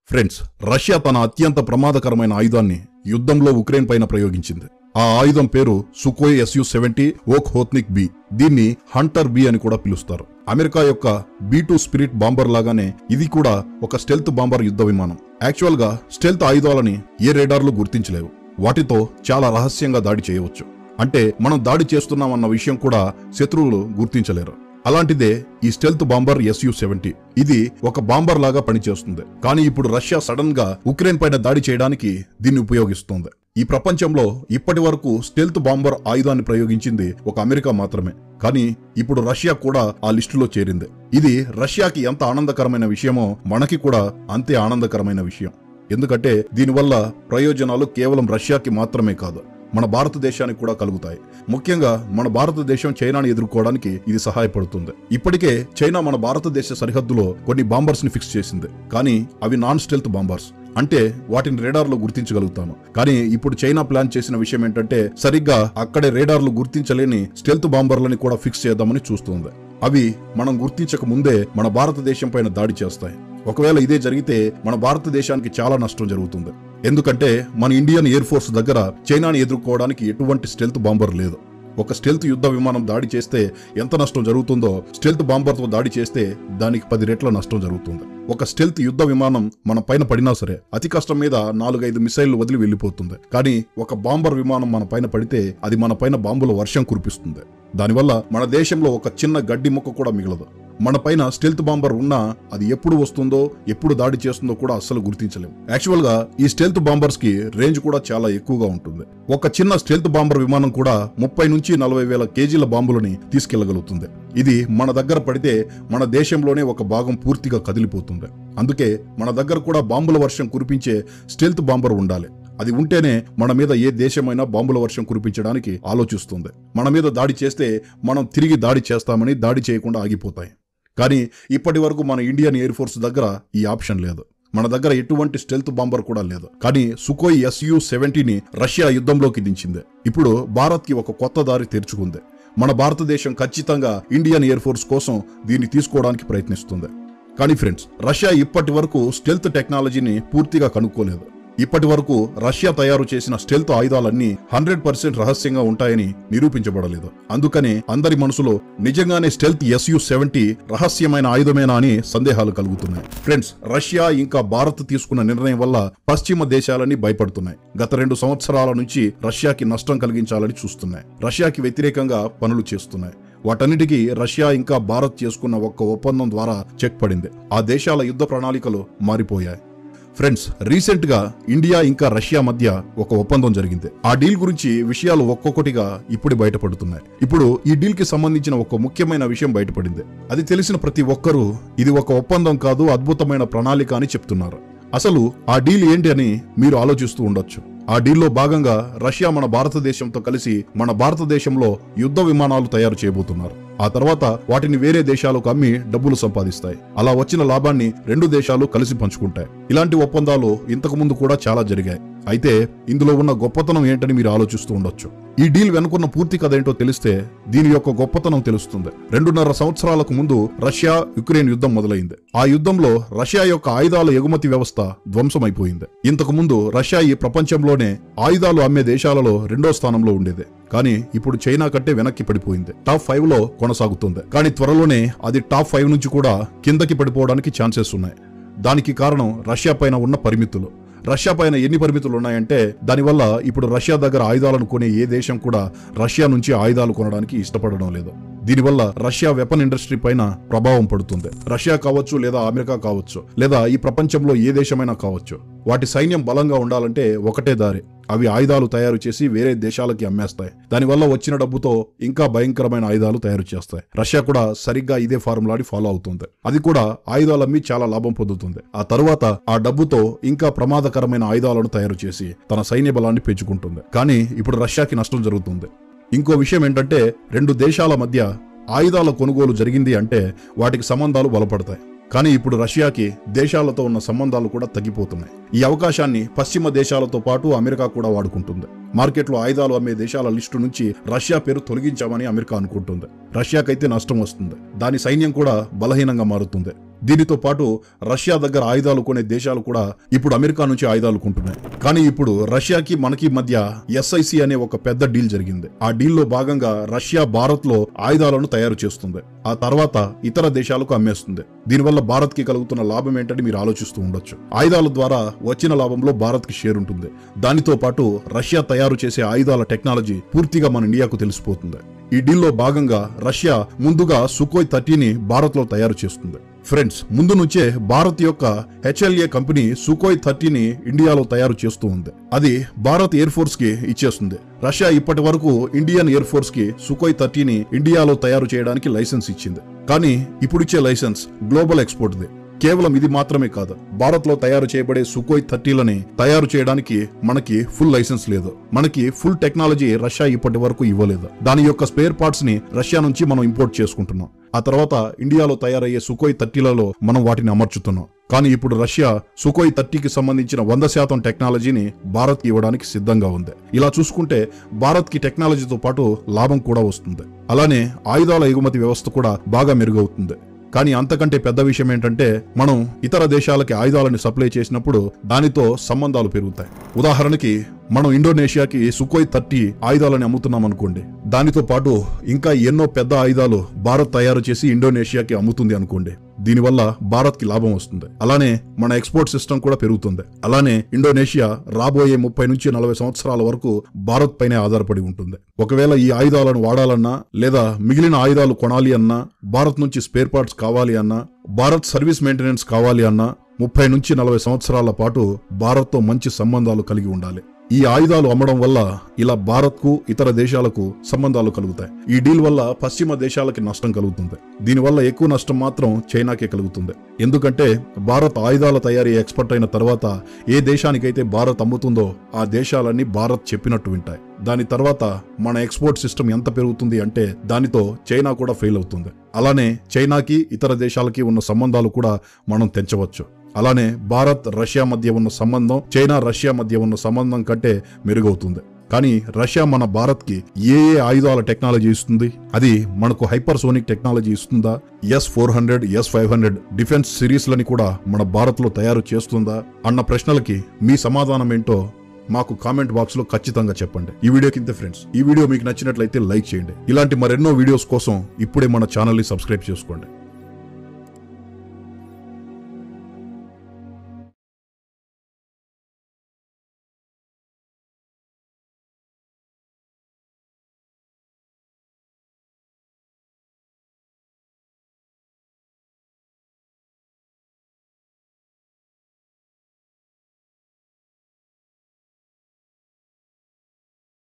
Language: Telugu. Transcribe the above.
ఫ్రెండ్స్ రష్యా తన అత్యంత ప్రమాదకరమైన ఆయుధాన్ని యుద్ధంలో ఉక్రెయిన్ పైన ప్రయోగించింది ఆ ఆయుధం పేరు సుకోయ్ SU seventy Okhotnik B దీన్ని హంటర్ బి అని కూడా పిలుస్తారు అమెరికా యొక్క బీ టూ స్పిరిట్ బాంబర్ లాగానే ఇది కూడా ఒక స్టెల్త్ బాంబర్ యుద్ధ విమానం యాక్చువల్ గా స్టెల్త్ ఆయుధాలని ఏ రేడార్లు గుర్తించలేవు వాటితో చాలా రహస్యంగా దాడి చేయవచ్చు అంటే మనం దాడి చేస్తున్నామన్న విషయం కూడా శత్రువులు గుర్తించలేరు అలాంటిదే ఈ స్టెల్త్ బాంబర్ ఎస్యు సెవెంటీ ఇది ఒక బాంబర్ లాగా పనిచేస్తుంది కానీ ఇప్పుడు రష్యా సడన్ గా ఉక్రెయిన్ పైన దాడి చేయడానికి దీన్ని ఉపయోగిస్తుంది ఈ ప్రపంచంలో ఇప్పటి వరకు స్టెల్త్ బాంబర్ ఆయుధాన్ని ప్రయోగించింది ఒక అమెరికా మాత్రమే కానీ ఇప్పుడు రష్యా కూడా ఆ లిస్టులో చేరింది ఇది రష్యాకి ఎంత ఆనందకరమైన విషయమో మనకి కూడా అంతే ఆనందకరమైన విషయం ఎందుకంటే దీనివల్ల ప్రయోజనాలు కేవలం రష్యాకి మాత్రమే కాదు మన భారతదేశానికి కూడా కలుగుతాయి ముఖ్యంగా మన భారతదేశం చైనాని ఎదుర్కోవడానికి ఇది సహాయపడుతుంది ఇప్పటికే చైనా మన భారతదేశ సరిహద్దులో కొన్ని బాంబర్స్ ని ఫిక్స్ చేసింది కానీ అవి నాన్ స్టెల్త్ బాంబర్స్ అంటే వాటిని రేడార్లో గుర్తించగలుగుతాము కానీ ఇప్పుడు చైనా ప్లాన్ చేసిన విషయం ఏంటంటే సరిగ్గా అక్కడే రేడార్లు గుర్తించలేని స్టెల్త్ బాంబర్లని కూడా ఫిక్స్ చేద్దామని చూస్తుంది అవి మనం గుర్తించక ముందే మన భారతదేశం పైన దాడి చేస్తాయి ఒకవేళ ఇదే జరిగితే మన భారతదేశానికి చాలా నష్టం జరుగుతుంది ఎందుకంటే మన ఇండియన్ ఎయిర్ ఫోర్స్ దగ్గర చైనాని ఎదుర్కోవడానికి ఎటువంటి స్టెల్త్ బాంబర్ లేదు ఒక స్టెల్త్ యుద్ధ విమానం దాడి చేస్తే ఎంత నష్టం జరుగుతుందో స్టెల్త్ బాంబర్తో దాడి చేస్తే దానికి పది రెట్ల నష్టం జరుగుతుంది ఒక స్టెల్త్ యుద్ధ విమానం మన పైన పడినా సరే అతి కష్టం మీద నాలుగైదు మిసైళ్లు వదిలి వెళ్ళిపోతుంది కానీ ఒక బాంబర్ విమానం మన పైన పడితే అది మన పైన బాంబుల వర్షం కురిపిస్తుంది దానివల్ల మన దేశంలో ఒక చిన్న గడ్డి ముక్క కూడా మిగలదు మన పైన స్టెల్త్ బాంబర్ ఉన్నా అది ఎప్పుడు వస్తుందో ఎప్పుడు దాడి చేస్తుందో కూడా అస్సలు గుర్తించలేము యాక్చువల్ గా ఈ స్టెల్త్ బాంబర్స్ కి రేంజ్ కూడా చాలా ఎక్కువగా ఉంటుంది ఒక చిన్న స్టెల్త్ బాంబర్ విమానం కూడా ముప్పై నుంచి నలభై వేల కేజీల బాంబులని తీసుకెళ్లగలుగుతుంది ఇది మన దగ్గర పడితే మన దేశంలోనే ఒక భాగం పూర్తిగా కదిలిపోతుంది అందుకే మన దగ్గర కూడా బాంబుల వర్షం కురిపించే స్టెల్త్ బాంబర్ ఉండాలి అది ఉంటేనే మన మీద ఏ దేశమైనా బాంబుల వర్షం కురిపించడానికి ఆలోచిస్తుంది మన మీద దాడి చేస్తే మనం తిరిగి దాడి చేస్తామని దాడి చేయకుండా ఆగిపోతాయి కానీ ఇప్పటి వరకు మన ఇండియన్ ఎయిర్ ఫోర్స్ దగ్గర ఈ ఆప్షన్ లేదు మన దగ్గర ఎటువంటి స్టెల్త్ బాంబర్ కూడా లేదు కానీ సుకోయ్ ఎస్యు సెవెంటీని రష్యా యుద్ధంలోకి దించింది ఇప్పుడు భారత్ కి ఒక కొత్త దారి తెరుచుకుంది మన భారతదేశం ఖచ్చితంగా ఇండియన్ ఎయిర్ ఫోర్స్ కోసం దీన్ని తీసుకోవడానికి ప్రయత్నిస్తుంది కానీ ఫ్రెండ్స్ రష్యా ఇప్పటి వరకు స్టెల్త్ టెక్నాలజీని పూర్తిగా కనుక్కోలేదు ఇప్పటి వరకు రష్యా తయారు చేసిన స్టెల్త్ ఆయుధాలన్నీ హండ్రెడ్ పర్సెంట్ రహస్యంగా ఉంటాయని నిరూపించబడలేదు అందుకనే అందరి మనసులో నిజంగానే స్టెల్త్ ఎస్యు సెవెంటీ రహస్యమైన ఆయుధమేనా అని సందేహాలు కలుగుతున్నాయి ఫ్రెండ్స్ రష్యా ఇంకా భారత్ తీసుకున్న నిర్ణయం వల్ల పశ్చిమ దేశాలన్నీ భయపడుతున్నాయి గత రెండు సంవత్సరాల నుంచి రష్యాకి నష్టం కలిగించాలని చూస్తున్నాయి రష్యాకి వ్యతిరేకంగా పనులు చేస్తున్నాయి వాటన్నిటికీ రష్యా ఇంకా భారత్ చేసుకున్న ఒక్క ఒప్పందం ద్వారా చెక్ పడింది ఆ దేశాల యుద్ధ ప్రణాళికలు మారిపోయాయి ఫ్రెండ్స్ రీసెంట్ గా ఇండియా ఇంకా రష్యా మధ్య ఒక ఒప్పందం జరిగింది ఆ డీల్ గురించి విషయాలు ఒక్కొక్కటిగా ఇప్పుడు బయటపడుతున్నాయి ఇప్పుడు ఈ డీల్ కి సంబంధించిన ఒక ముఖ్యమైన విషయం బయటపడింది అది తెలిసిన ప్రతి ఒక్కరూ ఇది ఒక ఒప్పందం కాదు అద్భుతమైన ప్రణాళిక అని చెప్తున్నారు అసలు ఆ డీల్ ఏంటి అని మీరు ఆలోచిస్తూ ఉండొచ్చు ఆ డీల్లో భాగంగా రష్యా మన భారతదేశంతో కలిసి మన భారతదేశంలో యుద్ధ విమానాలు తయారు చేయబోతున్నారు ఆ తర్వాత వాటిని వేరే దేశాలకు అమ్మి డబ్బులు సంపాదిస్తాయి అలా వచ్చిన లాభాన్ని రెండు దేశాలు కలిసి పంచుకుంటాయి ఇలాంటి ఒప్పందాలు ఇంతకు ముందు కూడా చాలా జరిగాయి అయితే ఇందులో ఉన్న గొప్పతనం ఏంటని మీరు ఆలోచిస్తూ ఉండొచ్చు ఈ డీల్ వెనుకున్న పూర్తి కథ ఏంటో తెలిస్తే దీని యొక్క గొప్పతనం తెలుస్తుంది రెండున్నర సంవత్సరాలకు ముందు రష్యా యుక్రెయిన్ యుద్ధం మొదలైంది ఆ యుద్ధంలో రష్యా యొక్క ఆయుధాల ఎగుమతి వ్యవస్థ ధ్వంసమైపోయింది ఇంతకు ముందు రష్యా ఈ ప్రపంచంలోనే ఆయుధాలు అమ్మే దేశాలలో రెండో స్థానంలో ఉండేది కానీ ఇప్పుడు చైనా కంటే వెనక్కి పడిపోయింది టాప్ ఫైవ్ లో కొనసాగుతుంది కానీ త్వరలోనే అది టాప్ ఫైవ్ నుంచి కూడా కిందకి పడిపోవడానికి ఛాన్సెస్ ఉన్నాయి దానికి కారణం రష్యా పైన ఉన్న పరిమితులు రష్యా పైన ఎన్ని పరిమితులు ఉన్నాయంటే దానివల్ల ఇప్పుడు రష్యా దగ్గర ఆయుధాలను కొనే ఏ దేశం కూడా రష్యా నుంచి ఆయుధాలు కొనడానికి ఇష్టపడడం లేదు దీనివల్ల రష్యా వెపన్ ఇండస్ట్రీ పైన ప్రభావం పడుతుంది రష్యా కావచ్చు లేదా అమెరికా కావచ్చు లేదా ఈ ప్రపంచంలో ఏ దేశమైనా కావచ్చు వాటి సైన్యం బలంగా ఉండాలంటే ఒకటే దారి అవి ఆయుధాలు తయారు చేసి వేరే దేశాలకి అమ్మేస్తాయి దానివల్ల వచ్చిన డబ్బుతో ఇంకా భయంకరమైన ఆయుధాలు తయారు చేస్తాయి రష్యా కూడా సరిగ్గా ఇదే ఫార్ములాని ఫాలో అవుతుంది అది కూడా ఆయుధాలు అమ్మి చాలా లాభం పొందుతుంది ఆ తరువాత ఆ డబ్బుతో ఇంకా ప్రమాదకరమైన ఆయుధాలను తయారు చేసి తన సైన్య బలాన్ని పెంచుకుంటుంది కానీ ఇప్పుడు రష్యాకి నష్టం జరుగుతుంది ఇంకో విషయం ఏంటంటే రెండు దేశాల మధ్య ఆయుధాల కొనుగోలు జరిగింది అంటే వాటికి సంబంధాలు బలపడతాయి కానీ ఇప్పుడు రష్యాకి దేశాలతో ఉన్న సంబంధాలు కూడా తగ్గిపోతున్నాయి ఈ అవకాశాన్ని పశ్చిమ దేశాలతో పాటు అమెరికా కూడా వాడుకుంటుంది మార్కెట్లో ఆయుధాలు అమ్మే దేశాల లిస్టు నుంచి రష్యా పేరు తొలగించామని అమెరికా అనుకుంటుంది రష్యాకైతే నష్టం వస్తుంది దాని సైన్యం కూడా బలహీనంగా మారుతుంది దీనితో పాటు రష్యా దగ్గర ఆయుధాలు కొనే దేశాలు కూడా ఇప్పుడు అమెరికా నుంచి ఆయుధాలు కొంటున్నాయి కానీ ఇప్పుడు రష్యాకి మనకి మధ్య ఎస్ఐసి అనే ఒక పెద్ద డీల్ జరిగింది ఆ డీల్ లో భాగంగా రష్యా భారత్ లో ఆయుధాలను తయారు చేస్తుంది ఆ తర్వాత ఇతర దేశాలకు అమ్మేస్తుంది దీనివల్ల భారత్ కి కలుగుతున్న లాభం ఏంటని మీరు ఆలోచిస్తూ ఉండొచ్చు ఆయుధాల ద్వారా వచ్చిన లాభంలో భారత్ కి షేర్ ఉంటుంది దానితో పాటు రష్యా తయారు చేసే ఆయుధాల టెక్నాలజీ పూర్తిగా మన ఇండియాకు తెలిసిపోతుంది ఈ డీల్లో భాగంగా రష్యా ముందుగా సుకోయ్ థర్టీని భారత్ లో తయారు చేస్తుంది ఫ్రెండ్స్ ముందు నుంచే భారత్ యొక్క హెచ్ఎల్ఏ కంపెనీ సుకోయ్ థర్టీని ఇండియాలో తయారు చేస్తూ ఉంది అది భారత్ ఎయిర్ ఫోర్స్ కి ఇచ్చేస్తుంది రష్యా ఇప్పటి వరకు ఇండియన్ ఎయిర్ ఫోర్స్ కి సుకోయ్ థర్టీని ఇండియాలో తయారు చేయడానికి లైసెన్స్ ఇచ్చింది కానీ ఇప్పుడు ఇచ్చే లైసెన్స్ గ్లోబల్ ఎక్స్పోర్ట్ది కేవలం ఇది మాత్రమే కాదు భారత్ లో తయారు చేయబడే సుకోయ్ థర్టీలని తయారు చేయడానికి మనకి ఫుల్ లైసెన్స్ లేదు మనకి ఫుల్ టెక్నాలజీ రష్యా ఇప్పటి వరకు ఇవ్వలేదు దాని యొక్క స్పేర్ పార్ట్స్ ని రష్యా నుంచి మనం ఇంపోర్ట్ చేసుకుంటున్నాం ఆ తర్వాత ఇండియాలో తయారయ్యే సుకోయ్ థర్టీలలో మనం వాటిని అమర్చుతున్నాం కానీ ఇప్పుడు రష్యా సుకోయ్ థర్టీకి సంబంధించిన వంద శాతం టెక్నాలజీని భారత్ కి ఇవ్వడానికి సిద్ధంగా ఉంది ఇలా చూసుకుంటే భారత్ కి టెక్నాలజీతో పాటు లాభం కూడా వస్తుంది అలానే ఆయుధాల ఎగుమతి వ్యవస్థ కూడా బాగా మెరుగవుతుంది కానీ అంతకంటే పెద్ద విషయం ఏంటంటే మనం ఇతర దేశాలకి ఆయుధాలను సప్లై చేసినప్పుడు దానితో సంబంధాలు పెరుగుతాయి ఉదాహరణకి మనం ఇండోనేషియాకి సుకోయ్ థర్టీ ఆయుధాలని అమ్ముతున్నాం అనుకోండి దానితో పాటు ఇంకా ఎన్నో పెద్ద ఆయుధాలు భారత్ తయారు చేసి ఇండోనేషియాకి అమ్ముతుంది అనుకోండి దీనివల్ల భారత్ కి లాభం వస్తుంది అలానే మన ఎక్స్పోర్ట్ సిస్టమ్ కూడా పెరుగుతుంది అలానే ఇండోనేషియా రాబోయే ముప్పై నుంచి నలభై సంవత్సరాల వరకు భారత్ పైనే ఆధారపడి ఉంటుంది ఒకవేళ ఈ ఆయుధాలను వాడాలన్నా లేదా మిగిలిన ఆయుధాలు కొనాలి అన్నా భారత్ నుంచి స్పేర్ పార్ట్స్ కావాలి అన్నా భారత్ సర్వీస్ మెయింటెనెన్స్ కావాలి అన్నా ముప్పై నుంచి నలభై సంవత్సరాల పాటు భారత్తో మంచి సంబంధాలు కలిగి ఉండాలి ఈ ఆయుధాలు అమ్మడం వల్ల ఇలా భారత్కు ఇతర దేశాలకు సంబంధాలు కలుగుతాయి ఈ డీల్ వల్ల పశ్చిమ దేశాలకి నష్టం కలుగుతుంది దీనివల్ల ఎక్కువ నష్టం మాత్రం చైనాకే కలుగుతుంది ఎందుకంటే భారత్ ఆయుధాల తయారీ ఎక్స్పర్ట్ అయిన తర్వాత ఏ దేశానికైతే భారత్ అమ్ముతుందో ఆ దేశాలన్నీ భారత్ చెప్పినట్టు వింటాయి దాని తర్వాత మన ఎక్స్పోర్ట్ సిస్టమ్ ఎంత పెరుగుతుంది అంటే దానితో చైనా కూడా ఫెయిల్ అవుతుంది అలానే చైనాకి ఇతర దేశాలకి ఉన్న సంబంధాలు కూడా మనం తెంచవచ్చు అలానే భారత్ రష్యా మధ్య ఉన్న సంబంధం చైనా రష్యా మధ్య ఉన్న సంబంధం కంటే మెరుగవుతుంది కానీ రష్యా మన భారత్ కి ఏ ఏ ఆయుధాల టెక్నాలజీ ఇస్తుంది అది మనకు హైపర్సోనిక్ టెక్నాలజీ ఇస్తుందా S four hundred S five hundred defence సిరీస్లని కూడా మన భారత్ లో తయారు చేస్తుందా అన్న ప్రశ్నలకి మీ సమాధానం ఏంటో మాకు కామెంట్ బాక్స్ లో ఖచ్చితంగా చెప్పండి ఈ వీడియో కింద ఫ్రెండ్స్ ఈ వీడియో మీకు నచ్చినట్లయితే లైక్ చేయండి ఇలాంటి మరెన్నో వీడియోస్ కోసం ఇప్పుడే మన ఛానల్ ని సబ్స్క్రైబ్ చేసుకోండి